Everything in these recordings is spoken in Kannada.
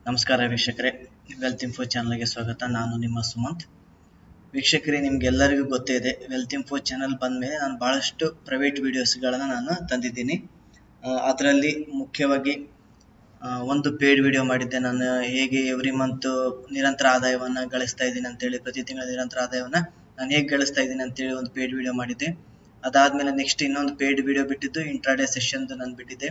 ನಮಸ್ಕಾರ ವೀಕ್ಷಕರೇ ವೆಲ್ತ್ ಇನ್ಫೋ ಚಾನಲ್ಗೆ ಸ್ವಾಗತ ನಾನು ನಿಮ್ಮ ಸುಮಂತ್ ವೀಕ್ಷಕರೇ ನಿಮ್ಗೆಲ್ಲರಿಗೂ ಗೊತ್ತೇ ಇದೆ ವೆಲ್ತ್ ಇನ್ಫೋ ಚಾನಲ್ ಬಂದಮೇಲೆ ನಾನು ಭಾಳಷ್ಟು ಪ್ರೈವೇಟ್ ವಿಡಿಯೋಸ್ಗಳನ್ನು ನಾನು ತಂದಿದ್ದೀನಿ ಅದರಲ್ಲಿ ಮುಖ್ಯವಾಗಿ ಆ, ಒಂದು ಪೇಯ್ಡ್ ವಿಡಿಯೋ ಮಾಡಿದ್ದೆ ನಾನು ಹೇಗೆ ಎವ್ರಿ ಮಂತ್ ನಿರಂತರ ಆದಾಯವನ್ನು ಗಳಿಸ್ತಾ ಇದ್ದೀನಿ ಅಂತೇಳಿ ಪ್ರತಿ ತಿಂಗಳ ನಿರಂತರ ಆದಾಯವನ್ನು ನಾನು ಹೇಗೆ ಗಳಿಸ್ತಾ ಇದ್ದೀನಿ ಅಂತೇಳಿ ಒಂದು ಪೇಯ್ಡ್ ವಿಡಿಯೋ ಮಾಡಿದ್ದೆ ಅದಾದಮೇಲೆ ನೆಕ್ಸ್ಟ್ ಇನ್ನೊಂದು ಪೇಯ್ಡ್ ವಿಡಿಯೋ ಬಿಟ್ಟಿದ್ದು ಇಂಟ್ರಾಡೇ ಸೆಷನ್ದು ನಾನು ಬಿಟ್ಟಿದ್ದೆ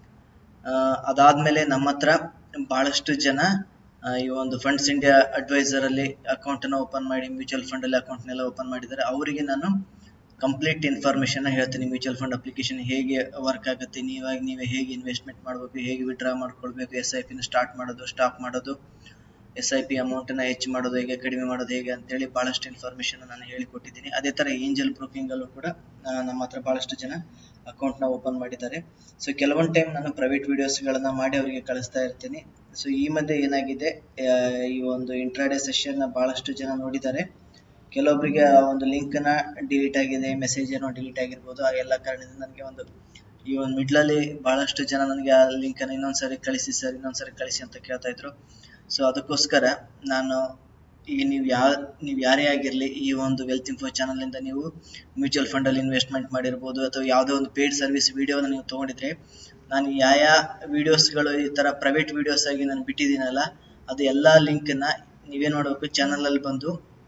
ಆ, ಅದಾದ್ಮೇಲೆ ನಮ್ಮ ಹತ್ರ ಬಹಳಷ್ಟು ಜನ ಆ, ಈ ಒಂದು ಫಂಡ್ಸ್ ಇಂಡಿಯಾ ಅಡ್ವೈಸರ್ ಅಲ್ಲಿ ಅಕೌಂಟ್ ಅನ್ನ ಓಪನ್ ಮಾಡಿ ಮ್ಯೂಚುವಲ್ ಫಂಡ್ ಅಲ್ಲಿ ಅಕೌಂಟ್ ಓಪನ್ ಮಾಡಿದ್ದಾರೆ ಅವರಿಗೆ ನಾನು ಕಂಪ್ಲೀಟ್ ಇನ್ಫಾರ್ಮೇಶನ್ ಹೇಳ್ತೀನಿ ಮ್ಯೂಚುವಲ್ ಫಂಡ್ ಅಪ್ಲಿಕೇಶನ್ ಹೇಗೆ ವರ್ಕ್ ಆಗುತ್ತೆ ನೀವಾಗಿ ನೀವೇ ಹೇಗೆ ಇನ್ವೆಸ್ಟ್ಮೆಂಟ್ ಮಾಡಬೇಕು ಹೇಗೆ ವಿಡ್ರಾ ಮಾಡ್ಕೊಳ್ಬೇಕು ಎಸ್ ಐ ಪಿನ ಸ್ಟಾರ್ಟ್ ಮಾಡೋದು ಸ್ಟಾಪ್ ಮಾಡೋದು ಎಸ್ ಐ ಪಿ ಅಮೌಂಟನ್ನ ಹೆಚ್ಚು ಮಾಡೋದು ಹೇಗೆ ಕಡಿಮೆ ಮಾಡೋದು ಹೇಗೆ ಅಂತೇಳಿ ಭಾಳಷ್ಟು ಇನ್ಫಾರ್ಮೇಶನ್ ನಾನು ಹೇಳಿಕೊಟ್ಟಿದ್ದೀನಿ ಅದೇ ಥರ ಏಂಜಲ್ ಬ್ರೋಕಿಂಗ್ ಅಲ್ಲೂ ಕೂಡ ಆ, ನಮ್ಮ ಹತ್ರ ಭಾಳಷ್ಟು ಜನ ಅಕೌಂಟ್ನ ಓಪನ್ ಮಾಡಿದ್ದಾರೆ ಸೊ ಕೆಲವೊಂದು ಟೈಮ್ ನಾನು ಪ್ರೈವೇಟ್ ವಿಡಿಯೋಸ್ಗಳನ್ನ ಮಾಡಿ ಅವರಿಗೆ ಕಳಿಸ್ತಾ ಇರ್ತೀನಿ ಸೊ ಈ ಮಧ್ಯೆ ಏನಾಗಿದೆ ಆ, ಈ ಒಂದು ಇಂಟ್ರಾಡೇ ಸೆಷನ್ನ ಭಾಳಷ್ಟು ಜನ ನೋಡಿದ್ದಾರೆ ಕೆಲವೊಬ್ಬರಿಗೆ ಆ ಒಂದು ಲಿಂಕ್ನ ಡಿಲೀಟ್ ಆಗಿದೆ ಮೆಸೇಜ್ ಏನೋ ಡಿಲೀಟ್ ಆಗಿರ್ಬೋದು ಆ ಎಲ್ಲ ಕಾರಣದಿಂದ ನನಗೆ ಒಂದು ಈ ಒಂದು ಮಿಡ್ಲಲ್ಲಿ ಭಾಳಷ್ಟು ಜನ ನನಗೆ ಆ ಲಿಂಕನ್ನು ಇನ್ನೊಂದ್ಸರಿ ಕಳಿಸಿ ಸರ್ ಇನ್ನೊಂದ್ಸರಿ ಕಳಿಸಿ ಅಂತ ಕೇಳ್ತಾ ಇದ್ರು ಸೊ ಅದಕ್ಕೋಸ್ಕರ ನಾನು ಈಗ ನೀವು ಯಾವ ನೀವು ಯಾರೇ ಆಗಿರಲಿ ಈ ಒಂದು ವೆಲ್ತ್ ಇನ್ಫೋ ಚಾನಲಿಂದ ನೀವು ಮ್ಯೂಚುವಲ್ ಫಂಡಲ್ಲಿ ಇನ್ವೆಸ್ಟ್ಮೆಂಟ್ ಮಾಡಿರ್ಬೋದು ಅಥವಾ ಯಾವುದೋ ಒಂದು ಪೇಯ್ಡ್ ಸರ್ವಿಸ್ ವಿಡಿಯೋನ ನೀವು ತೊಗೊಂಡಿದ್ರೆ ನಾನು ಯಾವ ಯಾವ ವಿಡಿಯೋಸ್ಗಳು ಈ ಥರ ಪ್ರೈವೇಟ್ ವಿಡಿಯೋಸ್ ಆಗಿ ನಾನು ಬಿಟ್ಟಿದ್ದೀನಲ್ಲ ಅದು ಎಲ್ಲ ಲಿಂಕನ್ನ ನೀವೇನು ಮಾಡಬೇಕು ಚಾನಲಲ್ಲಿ ಬಂದು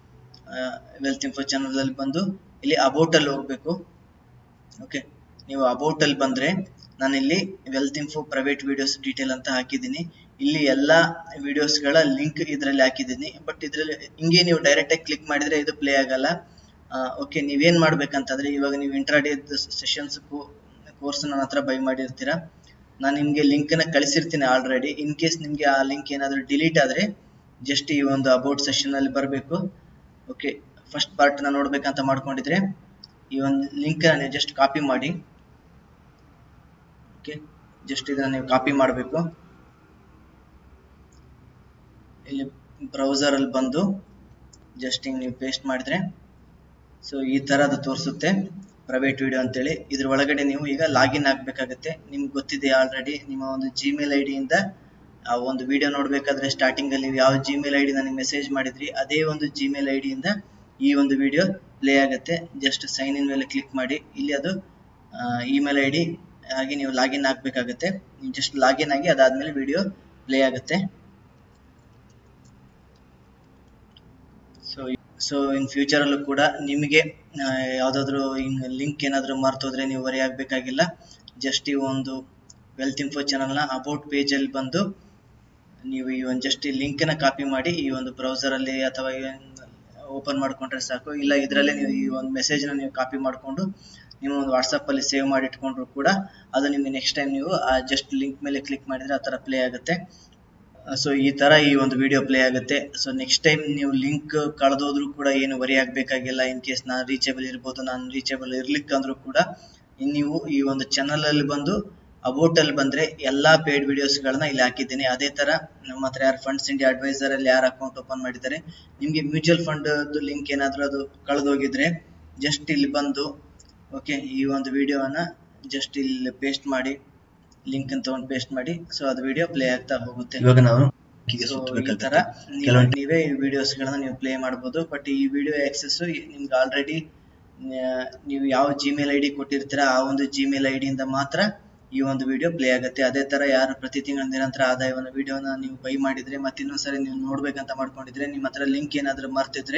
ವೆಲ್ತ್ ಇನ್ಫೋ ಚಾನಲಲ್ಲಿ ಬಂದು ಇಲ್ಲಿ ಅಬೌಟಲ್ಲಿ ಹೋಗಬೇಕು ಓಕೆ ನೀವು ಅಬೌಟಲ್ಲಿ ಬಂದರೆ ನಾನಿಲ್ಲಿ wealth info private videos detail ಅಂತ ಹಾಕಿದ್ದೀನಿ ಇಲ್ಲಿ ಎಲ್ಲ ವಿಡಿಯೋಸ್ಗಳ ಲಿಂಕ್ ಇದರಲ್ಲಿ ಹಾಕಿದ್ದೀನಿ ಬಟ್ ಇದರಲ್ಲಿ ಹಿಂಗೆ ನೀವು ಡೈರೆಕ್ಟಾಗಿ ಕ್ಲಿಕ್ ಮಾಡಿದರೆ ಇದು ಪ್ಲೇ ಆಗಲ್ಲ ಓಕೆ ನೀವೇನು ಮಾಡ್ಬೇಕಂತಂದರೆ ಇವಾಗ ನೀವು ಇಂಟ್ರಾಡೇ ಸೆಷನ್ಸ್ ಕೋರ್ಸ್ ನನ್ನ ಹತ್ರ ಬೈ ಮಾಡಿರ್ತೀರಾ ನಾನು ನಿಮಗೆ ಲಿಂಕನ್ನು ಕಳಿಸಿರ್ತೀನಿ ಆಲ್ರೆಡಿ ಇನ್ ಕೇಸ್ ನಿಮಗೆ ಆ ಲಿಂಕ್ ಏನಾದರೂ ಡಿಲೀಟ್ ಆದರೆ ಜಸ್ಟ್ ಈ ಒಂದು ಅಬೌಟ್ ಸೆಷನಲ್ಲಿ ಬರಬೇಕು ಓಕೆ ಫಸ್ಟ್ ಪಾರ್ಟ್ನ ನೋಡ್ಬೇಕಂತ ಮಾಡ್ಕೊಂಡಿದ್ರೆ ಈ ಒಂದು ಲಿಂಕನ್ನು ನೀವು ಜಸ್ಟ್ ಕಾಪಿ ಮಾಡಿ ಓಕೆ ಜಸ್ಟ್ ಇದನ್ನು ನೀವು ಕಾಪಿ ಮಾಡಬೇಕು ಇಲ್ಲಿ ಬ್ರೌಸರಲ್ಲಿ ಬಂದು ಜಸ್ಟ್ ಹಿಂಗೆ ನೀವು ಪೇಸ್ಟ್ ಮಾಡಿದ್ರೆ ಸೊ ಈ ಥರ ಅದು ತೋರಿಸುತ್ತೆ ಪ್ರೈವೇಟ್ ವಿಡಿಯೋ ಅಂತೇಳಿ ಇದ್ರ ಒಳಗಡೆ ನೀವು ಈಗ ಲಾಗಿನ್ ಆಗಬೇಕಾಗುತ್ತೆ ನಿಮ್ಗೆ ಗೊತ್ತಿದೆ ಆಲ್ರೆಡಿ ನಿಮ್ಮ ಒಂದು ಜಿಮೇಲ್ ಐ ಡಿಯಿಂದ ಆ ಒಂದು ವಿಡಿಯೋ ನೋಡಬೇಕಾದ್ರೆ ಸ್ಟಾರ್ಟಿಂಗಲ್ಲಿ ನೀವು ಯಾವ ಜಿಮೇಲ್ ಐ ಡಿ ನನಗೆ ಮೆಸೇಜ್ ಮಾಡಿದ್ರಿ ಅದೇ ಒಂದು ಜಿಮೇಲ್ ಐ ಡಿಯಿಂದ ಈ ಒಂದು ವಿಡಿಯೋ ಪ್ಲೇ ಆಗುತ್ತೆ ಜಸ್ಟ್ ಸೈನ್ ಇನ್ ಮೇಲೆ ಕ್ಲಿಕ್ ಮಾಡಿ ಇಲ್ಲಿ ಅದು ಇಮೇಲ್ ಐ ಡಿ ಹಾಗೆ ನೀವು ಲಾಗಿನ್ ಆಗಬೇಕಾಗುತ್ತೆ ನೀವು ಜಸ್ಟ್ ಲಾಗಿನ್ ಆಗಿ ಅದಾದಮೇಲೆ ವಿಡಿಯೋ ಪ್ಲೇ ಆಗುತ್ತೆ ಸೊ ಸೊ ಇನ್ ಫ್ಯೂಚರಲ್ಲೂ ಕೂಡ ನಿಮಗೆ ಯಾವುದಾದ್ರೂ ಹಿಂಗೆ ಲಿಂಕ್ ಏನಾದರೂ ಮರ್ತೋದ್ರೆ ನೀವು ವರಿ ಆಗಬೇಕಾಗಿಲ್ಲ ಜಸ್ಟ್ ಈ ಒಂದು ವೆಲ್ತ್ ಇನ್ಫೋ ಚಾನಲ್ನ ಅಬೌಟ್ ಪೇಜಲ್ಲಿ ಬಂದು ನೀವು ಈ ಒಂದು ಜಸ್ಟ್ ಈ ಲಿಂಕನ್ನ ಕಾಪಿ ಮಾಡಿ ಈ ಒಂದು ಬ್ರೌಸರಲ್ಲಿ ಅಥವಾ ಓಪನ್ ಮಾಡ್ಕೊಂಡ್ರೆ ಸಾಕು ಇಲ್ಲ ಇದರಲ್ಲೇ ನೀವು ಈ ಒಂದು ಮೆಸೇಜ್ನ ನೀವು ಕಾಪಿ ಮಾಡಿಕೊಂಡು ನಿಮ್ಮ ಒಂದು ವಾಟ್ಸಪ್ಪಲ್ಲಿ ಸೇವ್ ಮಾಡಿ ಇಟ್ಕೊಂಡ್ರು ಕೂಡ ಅದು ನಿಮಗೆ ನೆಕ್ಸ್ಟ್ ಟೈಮ್ ನೀವು ಆ ಜಸ್ಟ್ ಲಿಂಕ್ ಮೇಲೆ ಕ್ಲಿಕ್ ಮಾಡಿದರೆ ಆ ಥರ ಪ್ಲೇ ಆಗುತ್ತೆ ಸೊ ಈ ತರ ಈ ಒಂದು ವಿಡಿಯೋ ಪ್ಲೇ ಆಗುತ್ತೆ ಸೊ ನೆಕ್ಸ್ಟ್ ಟೈಮ್ ನೀವು ಲಿಂಕ್ ಕಳೆದೋದ್ರೂ ಕೂಡ ಏನು ವರಿ ಆಗಬೇಕಾಗಿಲ್ಲ ಇನ್ ಕೇಸ್ ನಾನು ರೀಚೇಬಲ್ ಇರ್ಬೋದು ನಾನು ರೀಚೇಬಲ್ ಇರ್ಲಿಕ್ಕೆ ಅಂದ್ರೂ ಕೂಡ ಇನ್ ನೀವು ಈ ಒಂದು ಚಾನಲ್ ಅಲ್ಲಿ ಬಂದು ಅಬೌಟ್ ಅಲ್ಲಿ ಬಂದ್ರೆ ಎಲ್ಲಾ ಪೇಯ್ಡ್ ವಿಡಿಯೋಸ್ಗಳನ್ನ ಇಲ್ಲಿ ಹಾಕಿದ್ದೀನಿ ಅದೇ ತರ ನಮ್ಮ ಹತ್ರ ಯಾರು ಫಂಡ್ಸ್ ಇಂಡಿಯಾ ಅಡ್ವೈಸರ್ ಅಲ್ಲಿ ಯಾರು ಅಕೌಂಟ್ ಓಪನ್ ಮಾಡಿದ್ದಾರೆ ನಿಮ್ಗೆ ಮ್ಯೂಚುವಲ್ ಫಂಡ್ ಲಿಂಕ್ ಏನಾದ್ರೂ ಅದು ಕಳೆದೋಗಿದ್ರೆ ಜಸ್ಟ್ ಇಲ್ಲಿ ಬಂದು ಓಕೆ ಈ ಒಂದು ವಿಡಿಯೋನ ಜಸ್ಟ್ ಇಲ್ಲಿ ಪೇಸ್ಟ್ ಮಾಡಿ ಲಿಂಕ್ ಅಂತ ತಗೊಂಡು ಪೇಸ್ಟ್ ಮಾಡಿ ಸೊ ಅದು ವಿಡಿಯೋ ಪ್ಲೇ ಆಗ್ತಾ ಹೋಗುತ್ತೆ ಇವಾಗ ನಾವು So, ಈ ತರ ನೀವು- ನೀವೇ ಈ ವಿಡಿಯೋಸ್ ಗಳನ್ನ ನೀವು ಪ್ಲೇ ಮಾಡಬಹುದು ಬಟ್ ಈ ವಿಡಿಯೋ ಆಕ್ಸೆಸ್ ನಿಮ್ಗೆ ಆಲ್ರೆಡಿ ನೀವು ಯಾವ ಜಿಮೇಲ್ ಐ ಡಿ ಕೊಟ್ಟಿರ್ತೀರಾ ಆ ಒಂದು ಜಿಮೇಲ್ ಐ ಡಿಯಿಂದ ಮಾತ್ರ ಈ ಒಂದು ವಿಡಿಯೋ ಪ್ಲೇ ಆಗುತ್ತೆ ಅದೇ ತರ ಯಾರು ಪ್ರತಿ ತಿಂಗಳ ನಿರಂತರ ಆದಾಯವನ್ನು ವಿಡಿಯೋನ ನೀವು ಬೈ ಮಾಡಿದ್ರೆ ಮತ್ತೆ ಇನ್ನೊಂದ್ಸರಿ ನೀವು ನೋಡ್ಬೇಕಂತ ಮಾಡ್ಕೊಂಡಿದ್ರೆ ನಿಮ್ಮ ಹತ್ರ ಲಿಂಕ್ ಏನಾದ್ರೂ ಮರ್ತಿದ್ರೆ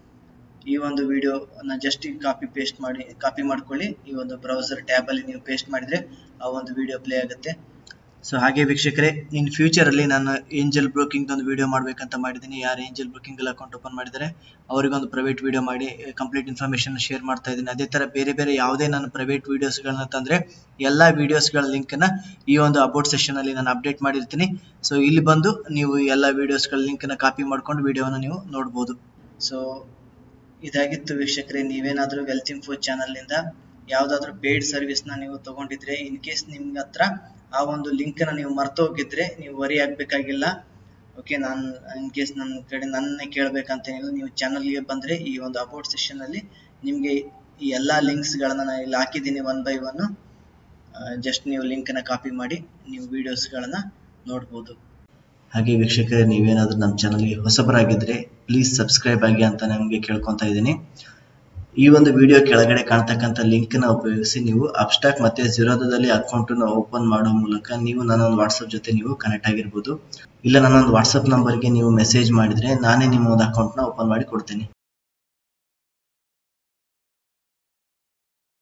ಈ ಒಂದು ವಿಡಿಯೋ ಜಸ್ಟ್ ಕಾಪಿ ಪೇಸ್ಟ್ ಮಾಡಿ ಕಾಪಿ ಮಾಡ್ಕೊಳ್ಳಿ ಈ ಒಂದು ಬ್ರೌಸರ್ ಟ್ಯಾಬ್ ಅಲ್ಲಿ ನೀವು ಪೇಸ್ಟ್ ಮಾಡಿದ್ರೆ ಆ ಒಂದು ವಿಡಿಯೋ ಪ್ಲೇ ಆಗುತ್ತೆ ಸೊ ಹಾಗೆ ವೀಕ್ಷಕರೇ ಇನ್ ಫ್ಯೂಚರ್ ಅಲ್ಲಿ ನಾನು ಏಂಜಲ್ ಬ್ರೋಕಿಂಗ್ ಒಂದು ವಿಡಿಯೋ ಮಾಡ್ಬೇಕಂತ ಮಾಡಿದ್ದೀನಿ ಯಾರು ಏಂಜಲ್ ಬ್ರೋಕಿಂಗ್ ಅಕೌಂಟ್ ಓಪನ್ ಮಾಡಿದರೆ ಅವರಿಗೊಂದು ಪ್ರೈವೇಟ್ ವಿಡಿಯೋ ಮಾಡಿ ಕಂಪ್ಲೀಟ್ ಇನ್ಫಾರ್ಮೇಶನ್ ಶೇರ್ ಮಾಡ್ತಾ ಇದ್ದೀನಿ ಅದೇ ತರ ಬೇರೆ ಬೇರೆ ಯಾವುದೇ ನಾನು ಪ್ರೈವೇಟ್ ವಿಡಿಯೋಸ್ಗಳನ್ನ ತಂದ್ರೆ ಎಲ್ಲ ವಿಡಿಯೋಸ್ಗಳ ಲಿಂಕನ್ನ ಈ ಒಂದು ಅಬೌಟ್ ಸೆಷನ್ ಅಲ್ಲಿ ನಾನು ಅಪ್ಡೇಟ್ ಮಾಡಿರ್ತೀನಿ ಸೊ ಇಲ್ಲಿ ಬಂದು ನೀವು ಎಲ್ಲ ವಿಡಿಯೋಸ್ಗಳ ಲಿಂಕನ್ನ ಕಾಪಿ ಮಾಡ್ಕೊಂಡು ವಿಡಿಯೋನ ನೀವು ನೋಡ್ಬೋದು ಸೊ ಇದಾಗಿತ್ತು ವೀಕ್ಷಕರೇ ನೀವೇನಾದ್ರೂ ವೆಲ್ತ್ ಇನ್ಫೋ ಚಾನಲ್ನಿಂದ ಯಾವುದಾದ್ರೂ ಪೇಯ್ಡ್ ಸರ್ವಿಸ್ನ ನೀವು ತಗೊಂಡಿದ್ರೆ ಇನ್ ಕೇಸ್ ನಿಮ್ಗೆ ಹತ್ರ ಆ ಒಂದು ಲಿಂಕನ್ನು ನೀವು ಮರ್ತೋಗಿದ್ರೆ ನೀವು ವರಿ ಆಗಬೇಕಾಗಿಲ್ಲ ಓಕೆ ನಾನು ಇನ್ ಕೇಸ್ ನನ್ನ ಕಡೆ ನನ್ನೇ ಕೇಳಬೇಕಂತೇನಿಲ್ಲ ನೀವು ಚಾನಲ್ಗೆ ಬಂದರೆ ಈ ಒಂದು ಅಬೌಟ್ ಸೆಷನಲ್ಲಿ ನಿಮಗೆ ಈ ಎಲ್ಲ ಲಿಂಕ್ಸ್ಗಳನ್ನ ನಾನು ಇಲ್ಲಿ ಹಾಕಿದ್ದೀನಿ ಒನ್ ಬೈ ಒನ್ ಜಸ್ಟ್ ನೀವು ಲಿಂಕನ್ನು ಕಾಪಿ ಮಾಡಿ ನೀವು ವೀಡಿಯೋಸ್ಗಳನ್ನು ನೋಡ್ಬೋದು ಹಾಗೆ ವೀಕ್ಷಕರೇ ನೀವೇನಾದರೂ ನಮ್ಮ ಚಾನಲ್ಗೆ ಹೊಸಬರಾಗಿದ್ದರೆ ಪ್ಲೀಸ್ ಸಬ್ಸ್ಕ್ರೈಬ್ ಆಗಿ ಅಂತ ನಿಮಗೆ ಕೇಳ್ಕೊತಾ ಇದ್ದೀನಿ ಈ ಒಂದು ವಿಡಿಯೋ ಕೆಳಗಡೆ ಕಾಣ್ತಕ್ಕಂಥ ಲಿಂಕ್ನ ಉಪಯೋಗಿಸಿ ನೀವು ಅಬ್ಸ್ಟಾಕ್ ಮತ್ತೆ ಜಿರೋದಾದಲ್ಲಿ ಅಕೌಂಟನ್ನು ಓಪನ್ ಮಾಡೋ ಮೂಲಕ ನೀವು ನನ್ನೊಂದು ವಾಟ್ಸಪ್ ಜೊತೆ ನೀವು ಕನೆಕ್ಟ್ ಆಗಿರ್ಬೋದು ಇಲ್ಲ ನನ್ನೊಂದು ವಾಟ್ಸಪ್ ನಂಬರ್ಗೆ ನೀವು ಮೆಸೇಜ್ ಮಾಡಿದರೆ ನಾನೇ ನಿಮ್ಮ ಒಂದು ಅಕೌಂಟ್ನ ಓಪನ್ ಮಾಡಿ ಕೊಡ್ತೀನಿ